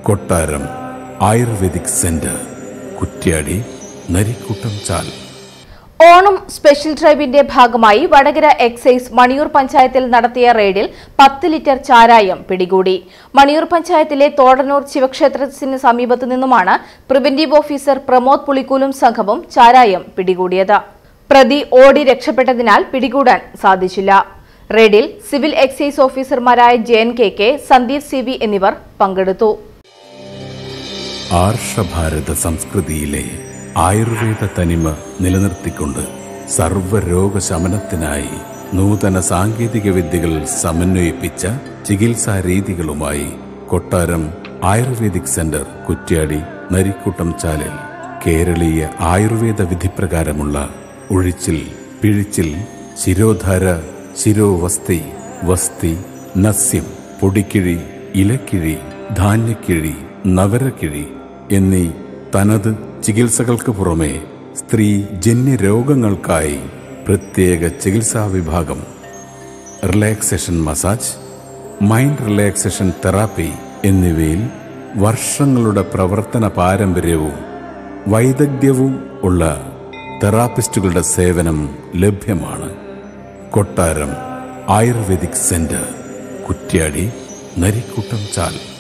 കൊട്ടാരം ayurvedic centre Kuttiady Narikkuttam Chal Onam special ഡ്രൈവിന്റെ ഭാഗമായി വടകര എക്സൈസ് മണിയൂർ പഞ്ചായത്തിൽ നടത്തിയ റെയ്ഡിൽ പത്ത് ലിറ്റർ ചാരായം പിടികൂടി മണിയൂർ പഞ്ചായത്തിലെ തോടനൂർ ശിവക്ഷേത്രത്തിന് സമീപത്തു നിന്നുമാണ് പ്രിവന്റീവ് ഓഫീസർ പ്രമോദ് പുളിക്കൂലും സംഘവും ചാരായം പിടികൂടിയത് പ്രതി ഓടി രക്ഷപ്പെട്ടതിനാൽ പിടികൂടാൻ സാധിച്ചില്ല റെയ്ഡിൽ സിവിൽ എക്സൈസ് ഓഫീസർമാരായ Jayan K K Sandeep C V എന്നിവർ പങ്കെടുത്തു ആർഷഭാരത സംസ്കൃതിയിലെ ആയുർവേദ തനിമ നിലനിർത്തിക്കൊണ്ട് സർവ്വരോഗശമനത്തിനായി നൂതന സാങ്കേതിക വിദ്യകൾ സമന്വയിപ്പിച്ച ചികിത്സാ രീതികളുമായി കൊട്ടാരം ആയുർവേദിക് സെന്റർ കുറ്റ്യാടി നരിക്കുട്ടം ചാലിൽ കേരളീയ ആയുർവേദ വിധിപ്രകാരമുള്ള ഒഴിച്ചിൽ പിഴിച്ചിൽ ശിരോധാര ശിരോവസ്തി വസ്തി നസ്യം പൊടിക്കിഴി ഇലക്കിഴി ധാന്യക്കിഴി നവരക്കിഴി എന്നീ തനത് ചികിത്സകൾക്ക് പുറമെ സ്ത്രീ ജന്യ രോഗങ്ങൾക്കായി പ്രത്യേക ചികിത്സാ വിഭാഗം relaxation massage mind relaxation therapy എന്നിവയിൽ വർഷങ്ങളുടെ പ്രവർത്തന പാരമ്പര്യവും വൈദഗ്ധ്യവും ഉള്ള തെറാപ്പിസ്റ്റുകളുടെ സേവനം ലഭ്യമാണ് കൊട്ടാരം ആയുർവേദിക് സെന്റർ കുറ്റ്യാടി നരിക്കുട്ടം ചാൽ